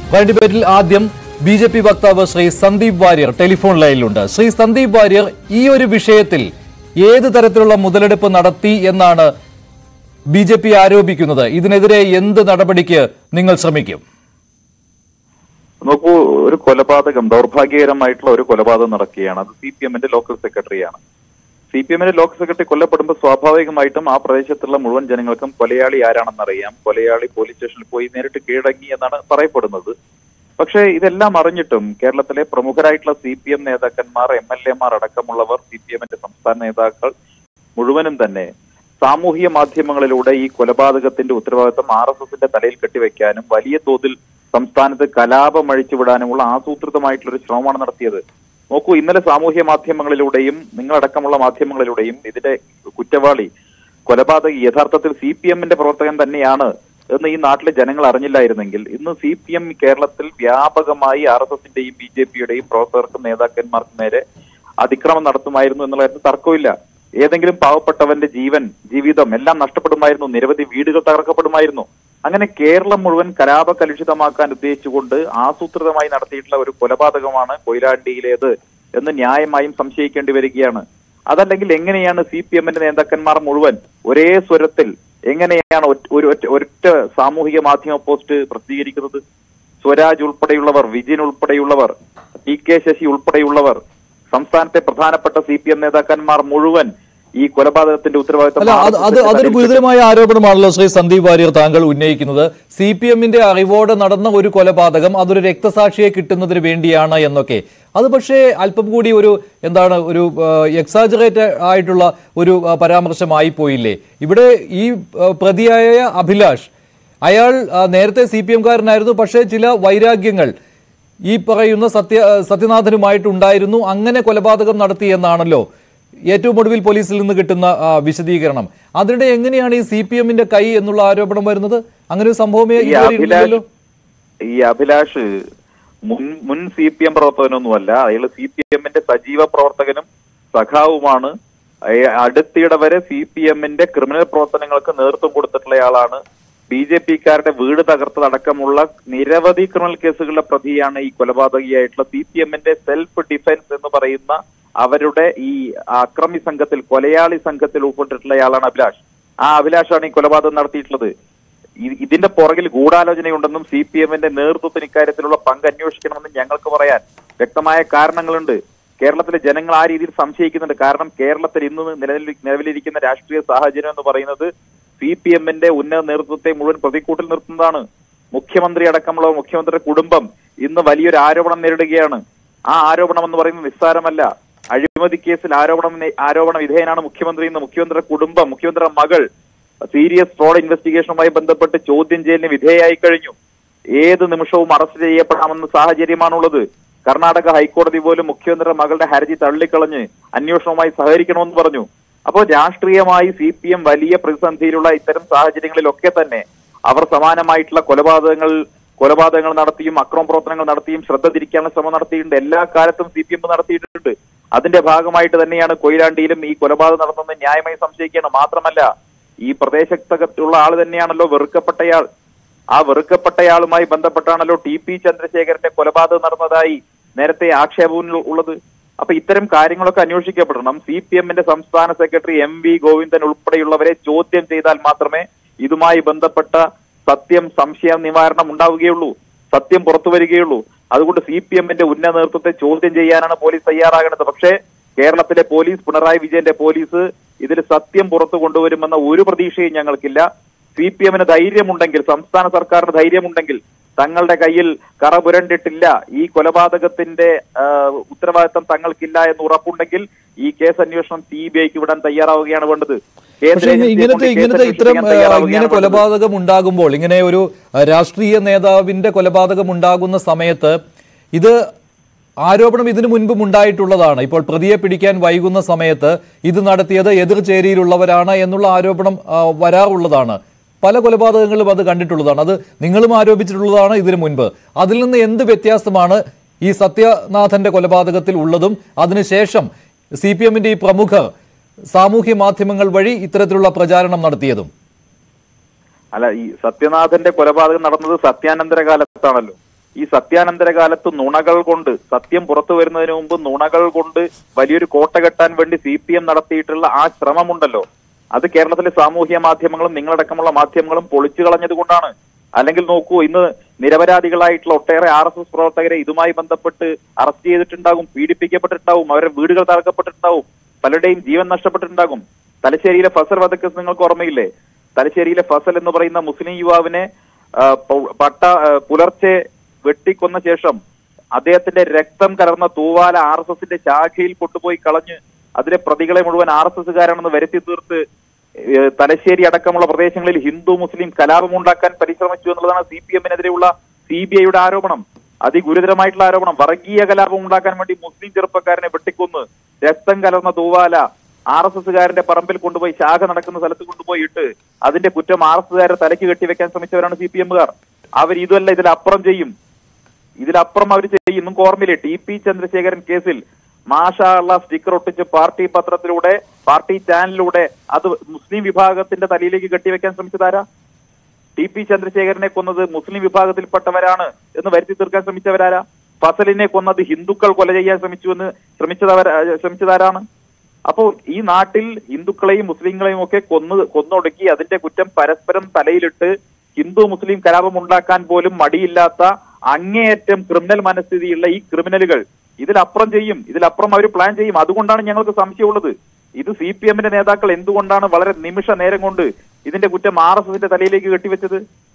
Prime ഡിബേറ്റിൽ ആദ്യം B J P വക്താവ് Shri Sandeep Warrier telephone ലൈനിലുണ്ട് ശ്രീ സന്ദീപ് വാര്യർ ഈ ഒരു വിഷയത്തിൽ ഏത് തരത്തിലുള്ള മുതലെടുപ്പ് നടത്തി എന്നാണ് ബി ജെ പി ആരോപിക്കുന്നത് ഇതിനെതിരെ എന്ത് നടപടിക്ക് നിങ്ങൾ ശ്രമിക്കും നോക്കൂ ഒരു കൊലപാതകം ദൗർഭാഗ്യകരമായിട്ടുള്ള ഒരു കൊലപാതകം നടക്കുകയാണ് അത് സി പി എമ്മിന്റെ ലോക്കൽ സെക്രട്ടറിയാണ് സി പി എമ്മിന്റെ ലോക്കൽ സെക്രട്ടറി കൊല്ലപ്പെടുമ്പോൾ സ്വാഭാവികമായിട്ടും ആ പ്രദേശത്തുള്ള മുഴുവൻ ജനങ്ങൾക്കും കൊലയാളി ആരാണെന്നറിയാം കൊലയാളി പോലീസ് സ്റ്റേഷനിൽ പോയി നേരിട്ട് കീഴടങ്ങി എന്നാണ് പറയപ്പെടുന്നത് പക്ഷേ ഇതെല്ലാം അറിഞ്ഞിട്ടും കേരളത്തിലെ പ്രമുഖരായിട്ടുള്ള സി പി എം നേതാക്കന്മാർ എം എൽ എമാർ അടക്കമുള്ളവർ സി പി എമ്മിന്റെ സംസ്ഥാന നേതാക്കൾ മുഴുവനും തന്നെ സാമൂഹിക മാധ്യമങ്ങളിലൂടെ ഈ കൊലപാതകത്തിന്റെ ഉത്തരവാദിത്വം ആർ എസ് എസിന്റെ തലയിൽ കെട്ടിവെക്കാനും വലിയ തോതിൽ സംസ്ഥാനത്ത് കലാപം അഴിച്ചുവിടാനുമുള്ള ആസൂത്രിതമായിട്ടുള്ള ഒരു ശ്രമമാണ് നടത്തിയത് നോക്കൂ ഇന്നലെ സാമൂഹ്യ മാധ്യമങ്ങളിലൂടെയും നിങ്ങളടക്കമുള്ള മാധ്യമങ്ങളിലൂടെയും ഇതിന്റെ കുറ്റവാളി കൊലപാതകി യഥാർത്ഥത്തിൽ സി പി എമ്മിന്റെ പ്രവർത്തകൻ തന്നെയാണ് എന്ന് ഈ നാട്ടിലെ ജനങ്ങൾ അറിഞ്ഞില്ലായിരുന്നെങ്കിൽ ഇന്ന് സി പി എം കേരളത്തിൽ വ്യാപകമായി ആർ എസ് എസിന്റെയും ബി ജെ പിയുടെയും പ്രവർത്തകർക്കും നേതാക്കന്മാർക്കും നേരെ അതിക്രമം നടത്തുമായിരുന്നു എന്നുള്ള കാര്യത്തിൽ തർക്കമില്ല ഏതെങ്കിലും പാവപ്പെട്ടവന്റെ ജീവൻ ജീവിതം എല്ലാം നഷ്ടപ്പെടുമായിരുന്നു നിരവധി വീടുകൾ തകർക്കപ്പെടുമായിരുന്നു അങ്ങനെ കേരളം മുഴുവൻ കലാപ കലുഷിതമാക്കാൻ ഉദ്ദേശിച്ചുകൊണ്ട് ആസൂത്രിതമായി നടത്തിയിട്ടുള്ള ഒരു കൊലപാതകമാണ് കൊയിലാണ്ടിയിലേത് എന്ന് ന്യായമായും സംശയിക്കേണ്ടി വരികയാണ് അതല്ലെങ്കിൽ എങ്ങനെയാണ് സി പി എമ്മിന്റെ നേതാക്കന്മാർ മുഴുവൻ ഒരേ സ്വരത്തിൽ എങ്ങനെയാണ് ഒറ്റ- ഒരു ഒറ്റ- ഒരൊറ്റ സാമൂഹിക മാധ്യമ പോസ്റ്റ് പ്രസിദ്ധീകരിക്കുന്നത് സ്വരാജ് ഉൾപ്പെടെയുള്ളവർ വിജിൻ ഉൾപ്പെടെയുള്ളവർ ടി കെ ശശി ഉൾപ്പെടെയുള്ളവർ സംസ്ഥാനത്തെ പ്രധാനപ്പെട്ട സി പി എം നേതാക്കന്മാർ മുഴുവൻ ഈ കൊലപാതകത്തിന്റെ ഉത്തരവാദിത്തം അല്ല അത് അത് അതൊരു ഗുരുതരമായ ആരോപണമാണല്ലോ ശ്രീ സന്ദീപ് വാര്യർ താങ്കൾ ഉന്നയിക്കുന്നത് സി പി എമ്മിന്റെ അറിവോടെ നടന്ന ഒരു കൊലപാതകം അതൊരു രക്തസാക്ഷിയെ കിട്ടുന്നതിന് വേണ്ടിയാണ് എന്നൊക്കെ അത് പക്ഷേ അല്പം കൂടി ഒരു എന്താണ് ഒരു എക്സാജറേറ്റ് ആയിട്ടുള്ള ഒരു ആ, പരാമർശമായി പോയില്ലേ ഇവിടെ ഈ ആ, പ്രതിയായ അഭിലാഷ് അയാൾ ആ, നേരത്തെ സി പി എംകാരനായിരുന്നു പക്ഷേ ചില വൈരാഗ്യങ്ങൾ ഈ പറയുന്ന സത്യ സത്യനാഥനുമായിട്ടുണ്ടായിരുന്നു അങ്ങനെ കൊലപാതകം നടത്തി എന്നാണല്ലോ ഏറ്റവും ഒടുവിൽ പോലീസിൽ നിന്ന് കിട്ടുന്ന ആ, വിശദീകരണം അതിനിടെ എങ്ങനെയാണ് ഈ സി പി എമ്മിന്റെ കൈ എന്നുള്ള ആരോപണം വരുന്നത് അങ്ങനെ ഒരു സംഭവമേ ഈ ഇതുവരെ അഭിലാഷ് ഇല്ലല്ലോ ഈ അഭിലാഷ് മുൻ മുൻ സി പി എം പ്രവർത്തകനൊന്നുമല്ല അയാൾ സി പി എമ്മിന്റെ സജീവ പ്രവർത്തകനും സഖാവുമാണ് അയ- അടുത്തിടെ വരെ സി പി എമ്മിന്റെ ക്രിമിനൽ പ്രവർത്തനങ്ങൾക്ക് നേതൃത്വം കൊടുത്തിട്ടുള്ളയാളാണ് ബി ജെ പിക്കാരുടെ വീട് തകർത്തതടക്കമുള്ള നിരവധി ക്രിമിനൽ കേസുകളിലെ പ്രതിയാണ് ഈ കൊലപാതകിയായിട്ടുള്ള സി പി എമ്മിന്റെ സെൽഫ് ഡിഫൻസ് എന്ന് പറയുന്ന അവരുടെ ഈ അക്രമി സംഘത്തിൽ കൊലയാളി സംഘത്തിൽ ഉൾപ്പെട്ടിട്ടുള്ളയാളാണ് അഭിലാഷ് ആ അഭിലാഷാണ് ഈ കൊലപാതകം നടത്തിയിട്ടുള്ളത് ഇ- ഇതിന്റെ പുറകിൽ ഗൂഢാലോചനയുണ്ടെന്നും സി പി എമ്മിന്റെ നേതൃത്വത്തിന് ഇക്കാര്യത്തിലുള്ള പങ്ക് അന്വേഷിക്കണമെന്നും ഞങ്ങൾക്ക് പറയാൻ വ്യക്തമായ കാരണങ്ങളുണ്ട് കേരളത്തിലെ ജനങ്ങൾ ആ രീതിയിൽ സംശയിക്കുന്നുണ്ട് കാരണം കേരളത്തിൽ ഇന്ന് നിലവിൽ നിലവിലിരിക്കുന്ന രാഷ്ട്രീയ സാഹചര്യം എന്ന് പറയുന്നത് സി പി എമ്മിന്റെ ഉന്നത നേതൃത്വത്തെ മുഴുവൻ പ്രതിക്കൂട്ടിൽ നിർത്തുന്നതാണ് മുഖ്യമന്ത്രി അടക്കമുള്ള മുഖ്യമന്ത്രിയുടെ കുടുംബം ഇന്ന് വലിയൊരു ആരോപണം നേരിടുകയാണ് ആ ആരോപണം എന്ന് പറയുന്നത് നിസ്സാരമല്ല അഴിമതി കേസിൽ ആരോപണം നേ- ആരോപണ വിധേയനാണ് മുഖ്യമന്ത്രി എന്ന് മുഖ്യമന്ത്രിയുടെ കുടുംബം മുഖ്യമന്ത്രിയുടെ മകൾ സീരിയസ് ഫ്രോഡ് ഇൻവെസ്റ്റിഗേഷനുമായി ബന്ധപ്പെട്ട് ചോദ്യം ചെയ്യലിന് വിധേയമായി കഴിഞ്ഞു ഏത് നിമിഷവും അറസ്റ്റ് ചെയ്യപ്പെടാമെന്ന സാഹചര്യമാണുള്ളത് കർണാടക ഹൈക്കോടതി പോലും മുഖ്യമന്ത്രിയുടെ മകളുടെ ഹർജി തള്ളിക്കളഞ്ഞ് അന്വേഷണവുമായി സഹകരിക്കണമെന്ന് പറഞ്ഞു അപ്പോൾ രാഷ്ട്രീയമായി സി പി എം വലിയ പ്രതിസന്ധിയിലുള്ള ഇത്തരം സാഹചര്യങ്ങളിലൊക്കെ തന്നെ അവർ സമാനമായിട്ടുള്ള കൊലപാതകങ്ങൾ കൊലപാതകങ്ങൾ നടത്തിയും അക്രമ പ്രവർത്തനങ്ങൾ നടത്തിയും ശ്രദ്ധ തിരിക്കാനുള്ള ശ്രമം നടത്തിയിട്ടുണ്ട് എല്ലാ കാലത്തും സി പി എം നടത്തിയിട്ടുണ്ട് അതിന്റെ ഭാഗമായിട്ട് തന്നെയാണ് കൊയിലാണ്ടിയിലും ഈ കൊലപാതകം നടത്തുന്നത് ന്യായമായി സംശയിക്കുകയാണ് മാത്രമല്ല ഈ പ്രദേശത്തുള്ള ആൾ തന്നെയാണല്ലോ വെറുക്കപ്പെട്ടയാൾ ആ വെറുക്കപ്പെട്ടയാളുമായി ബന്ധപ്പെട്ടാണല്ലോ ടി പി ചന്ദ്രശേഖരന്റെ കൊലപാതകം നടന്നതായി നേരത്തെ ആക്ഷേപം ഉള്ളത് അപ്പൊ ഇത്തരം കാര്യങ്ങളൊക്കെ അന്വേഷിക്കപ്പെടണം സി പി എമ്മിന്റെ സംസ്ഥാന സെക്രട്ടറി എം വി ഗോവിന്ദൻ ഉൾപ്പെടെയുള്ളവരെ ചോദ്യം ചെയ്താൽ മാത്രമേ ഇതുമായി ബന്ധപ്പെട്ട സത്യം സംശയ നിവാരണം ഉണ്ടാവുകയുള്ളൂ സത്യം പുറത്തു വരികയുള്ളൂ അതുകൊണ്ട് സി പി എമ്മിന്റെ ഉന്നത നേതൃത്വത്തെ ചോദ്യം ചെയ്യാനാണ് പോലീസ് തയ്യാറാകേണ്ടത് പക്ഷേ കേരളത്തിലെ പോലീസ് പിണറായി വിജയന്റെ പോലീസ് ഇതിൽ സത്യം പുറത്തു കൊണ്ടുവരുമെന്ന ഒരു പ്രതീക്ഷയും ഞങ്ങൾക്കില്ല സി പി എമ്മിന് ധൈര്യമുണ്ടെങ്കിൽ സംസ്ഥാന സർക്കാരിന് ധൈര്യമുണ്ടെങ്കിൽ തങ്ങളുടെ കയ്യിൽ കറ പുരണ്ടിട്ടില്ല ഈ കൊലപാതകത്തിന്റെ ആ, ഉത്തരവാദിത്തം തങ്ങൾക്കില്ല എന്ന് ഉറപ്പുണ്ടെങ്കിൽ ഈ കേസ് അന്വേഷണം സി ബി ഐക്ക് വിടാൻ തയ്യാറാവുകയാണ് വേണ്ടത് കേന്ദ്ര പക്ഷേ ഏജൻസിയെ ഇങ്ങനത്തെ കൊണ്ട് കേസ് ഇങ്ങനത്തെ ഇത്തരം അന്വേഷിക്കാൻ ആ, ഇങ്ങനെ തയ്യാറാവുകയാണ് വേണ്ടത്. കൊലപാതകം ഉണ്ടാകുമ്പോൾ ഇങ്ങനെ ഒരു ആ, രാഷ്ട്രീയ നേതാവിന്റെ കൊലപാതകം ഉണ്ടാകുന്ന സമയത്ത് ഇത് ആരോപണം ഇതിനു മുൻപും ഉണ്ടായിട്ടുള്ളതാണ് ഇപ്പോൾ പ്രതിയെ പിടിക്കാൻ വൈകുന്ന സമയത്ത് ഇത് നടത്തിയത് എതിർചേരിയിലുള്ളവരാണ് എന്നുള്ള ആരോപണം ആ, വരാറുള്ളതാണ് പല കൊലപാതകങ്ങളും അത് കണ്ടിട്ടുള്ളതാണ് അത് നിങ്ങളും ആരോപിച്ചിട്ടുള്ളതാണ് ഇതിനു മുൻപ് അതിൽ നിന്ന് എന്ത് വ്യത്യാസമാണ് ഈ സത്യനാഥന്റെ കൊലപാതകത്തിൽ ഉള്ളതും അതിനുശേഷം സി പി എമ്മിന്റെ ഈ പ്രമുഖർ സാമൂഹ്യ മാധ്യമങ്ങൾ വഴി ഇത്തരത്തിലുള്ള പ്രചാരണം നടത്തിയതും അല്ല ഈ സത്യനാഥന്റെ കൊലപാതകം നടന്നത് സത്യാനന്തര കാലത്താണല്ലോ ഈ സത്യാനന്തര കാലത്ത് നുണകൾ കൊണ്ട് സത്യം പുറത്തു വരുന്നതിന് മുമ്പ് നുണകൾ കൊണ്ട് വലിയൊരു കോട്ട കെട്ടാൻ വേണ്ടി സി പി എം നടത്തിയിട്ടുള്ള ആ ശ്രമമുണ്ടല്ലോ അത് കേരളത്തിലെ സാമൂഹ്യ മാധ്യമങ്ങളും നിങ്ങളടക്കമുള്ള മാധ്യമങ്ങളും പൊളിച്ചു കളഞ്ഞത് കൊണ്ടാണ് അല്ലെങ്കിൽ നോക്കൂ ഇന്ന് നിരപരാധികളായിട്ടുള്ള ഒട്ടേറെ ആർ എസ് എസ് പ്രവർത്തകരെ ഇതുമായി ബന്ധപ്പെട്ട് അറസ്റ്റ് ചെയ്തിട്ടുണ്ടാകും പീഡിപ്പിക്കപ്പെട്ടിട്ടുണ്ടാവും അവരുടെ വീടുകൾ തകർക്കപ്പെട്ടിട്ടുണ്ടാവും പലരുടെയും ജീവൻ നഷ്ടപ്പെട്ടിട്ടുണ്ടാകും തലശ്ശേരിയിലെ ഫസൽ വധക്കേസ് നിങ്ങൾക്ക് ഓർമ്മയില്ലേ തലശ്ശേരിയിലെ ഫസൽ എന്ന് പറയുന്ന മുസ്ലിം യുവാവിനെ ആ, പൗ- പട്ട ആ, പുലർച്ചെ വെട്ടിക്കൊന്ന ശേഷം അദ്ദേഹത്തിന്റെ രക്തം കലർന്ന തൂവാല ആർ എസ് എസിന്റെ ശാഖയിൽ കൊണ്ടുപോയി കളഞ്ഞ് അതിലെ പ്രതികളെ മുഴുവൻ ആർ എസ് എസ്സുകാരാണെന്ന് വരുത്തി തീർത്ത് ഏഹ് തലശ്ശേരി അടക്കമുള്ള പ്രദേശങ്ങളിൽ ഹിന്ദു മുസ്ലിം കലാപമുണ്ടാക്കാൻ പരിശ്രമിച്ചു എന്നുള്ളതാണ് സി പി എമ്മിനെതിരെയുള്ള സി ബി ഐയുടെ ആരോപണം അതിഗുരുതരമായിട്ടുള്ള ആരോപണം വർഗീയ കലാപം ഉണ്ടാക്കാൻ വേണ്ടി മുസ്ലിം ചെറുപ്പക്കാരനെ വെട്ടിക്കൊന്ന് രക്തം കലർന്ന തൂവാല ആർ എസ് എസ്സുകാരന്റെ പറമ്പിൽ കൊണ്ടുപോയി ശാഖ നടക്കുന്ന സ്ഥലത്ത് കൊണ്ടുപോയി ഇട്ട് അതിന്റെ കുറ്റം ആർ എസ് എസ്സുകാരെ തലയ്ക്ക് കെട്ടിവെക്കാൻ ശ്രമിച്ചവരാണ് സി പി എമ്മുകാർ അവർ ഇതല്ല ഇതിലപ്പുറം ചെയ്യും ഇതിലപ്പുറം അവർ ചെയ്യും നിങ്ങൾക്ക് ഓർമ്മയില്ലേ ടി പി ചന്ദ്രശേഖരൻ കേസിൽ മാഷാള്ള സ്റ്റിക്കർ ഒട്ടിച്ച് പാർട്ടി പത്രത്തിലൂടെ പാർട്ടി ചാനലിലൂടെ അത് മുസ്ലിം വിഭാഗത്തിന്റെ തലയിലേക്ക് കെട്ടിവെക്കാൻ ശ്രമിച്ചതാരാ ടി പി ചന്ദ്രശേഖരനെ കൊന്നത് മുസ്ലിം വിഭാഗത്തിൽപ്പെട്ടവരാണ് എന്ന് വരുത്തി തീർക്കാൻ ശ്രമിച്ചവരാരാ ഫസലിനെ കൊന്നത് ഹിന്ദുക്കൾ കൊല ചെയ്യാൻ ശ്രമിച്ചു എന്ന് ശ്രമിച്ചതവർ ശ്രമിച്ചതാരാണ് അപ്പോൾ ഈ നാട്ടിൽ ഹിന്ദുക്കളെയും മുസ്ലിങ്ങളെയും ഒക്കെ കൊന്ന് കൊന്നൊടുക്കി അതിന്റെ കുറ്റം പരസ്പരം തലയിലിട്ട് ഹിന്ദു മുസ്ലിം കലാപം ഉണ്ടാക്കാൻ പോലും മടിയില്ലാത്ത അങ്ങേയറ്റം ക്രിമിനൽ മനസ്ഥിതിയുള്ള ഈ ക്രിമിനലുകൾ ഇതിലപ്പുറം ചെയ്യും ഇതിലപ്പുറം അവർ പ്ലാൻ ചെയ്യും അതുകൊണ്ടാണ് ഞങ്ങൾക്ക് സംശയമുള്ളത് ഇത് സി പി എമ്മിന്റെ നേതാക്കൾ എന്തുകൊണ്ടാണ് വളരെ നിമിഷ നേരം കൊണ്ട് ഇതിന്റെ കുറ്റം ആർ എസ് എസിന്റെ തലയിലേക്ക് കെട്ടിവെച്ചത്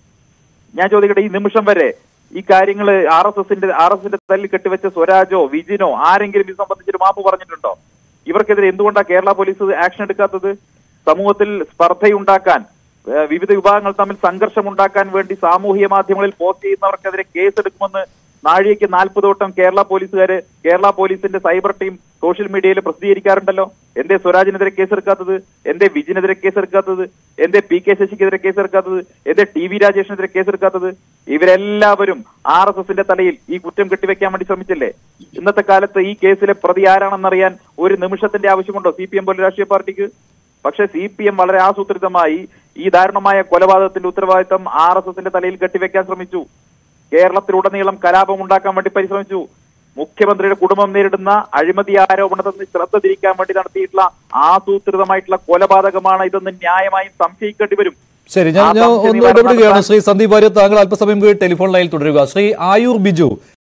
ഞാൻ ചോദിക്കട്ടെ ഈ നിമിഷം വരെ ഈ കാര്യങ്ങൾ ആർ എസ് എസിന്റെ ആർ എസ് എസിന്റെ തലയിൽ കെട്ടിവെച്ച സ്വരാജോ വിജിനോ ആരെങ്കിലും ഇത് സംബന്ധിച്ചൊരു മാപ്പ് പറഞ്ഞിട്ടുണ്ടോ ഇവർക്കെതിരെ എന്തുകൊണ്ടാണ് കേരള പോലീസ് ആക്ഷൻ എടുക്കാത്തത് സമൂഹത്തിൽ സ്പർദ്ധയുണ്ടാക്കാൻ ഏഹ് വിവിധ വിഭാഗങ്ങൾ തമ്മിൽ സംഘർഷം ഉണ്ടാക്കാൻ വേണ്ടി സാമൂഹ്യ മാധ്യമങ്ങളിൽ പോസ്റ്റ് ചെയ്യുന്നവർക്കെതിരെ കേസ് എടുക്കുമെന്ന് നാഴികയ്ക്ക് നാൽപ്പത് വട്ടം കേരള പോലീസുകാര് കേരള പോലീസിന്റെ സൈബർ ടീം സോഷ്യൽ മീഡിയയിൽ പ്രസിദ്ധീകരിക്കാറുണ്ടല്ലോ എന്തേ സ്വരാജിനെതിരെ കേസെടുക്കാത്തത് എന്തേ വിജിനെതിരെ കേസെടുക്കാത്തത് എന്തേ പി കെ ശശിക്കെതിരെ കേസെടുക്കാത്തത് എന്തേ ടി വി രാജേഷിനെതിരെ കേസെടുക്കാത്തത് ഇവരെല്ലാവരും ആർ എസ് എസിന്റെ തലയിൽ ഈ കുറ്റം കെട്ടിവെക്കാൻ വേണ്ടി ശ്രമിച്ചില്ലേ ഇന്നത്തെ കാലത്ത് ഈ കേസിലെ പ്രതി ആരാണെന്നറിയാൻ ഒരു നിമിഷത്തിന്റെ ആവശ്യമുണ്ടോ സി പി എം പോലെ രാഷ്ട്രീയ പാർട്ടിക്ക് പക്ഷേ സി പി എം വളരെ ആസൂത്രിതമായി ഈ ദാരുണമായ കൊലപാതകത്തിന്റെ ഉത്തരവാദിത്തം ആർ എസ് എസിന്റെ തലയിൽ കെട്ടിവെക്കാൻ ശ്രമിച്ചു കേരളത്തിലുടനീളം കലാപം ഉണ്ടാക്കാൻ വേണ്ടി പരിശ്രമിച്ചു മുഖ്യമന്ത്രിയുടെ കുടുംബം നേരിടുന്ന അഴിമതി ആരോപണത്തിൽ നിന്ന് ശ്രദ്ധ തിരിക്കാൻ വേണ്ടി നടത്തിയിട്ടുള്ള ആസൂത്രിതമായിട്ടുള്ള കൊലപാതകമാണ് ഇതെന്ന് ന്യായമായും സംശയിക്കേണ്ടി വരും ശരി ഞാൻ ആ ഞാൻ സംശയ ഒന്ന് നിവാരണം ഇടപെടുകയാണ് നടത്താൻ ശ്രീ സന്ദീപ് വാര്യർ താങ്കൾ അല്പസമയം കൂടി ടെലിഫോൺ ലൈനിൽ തുടരുക ശ്രീ ആയൂർ ബിജു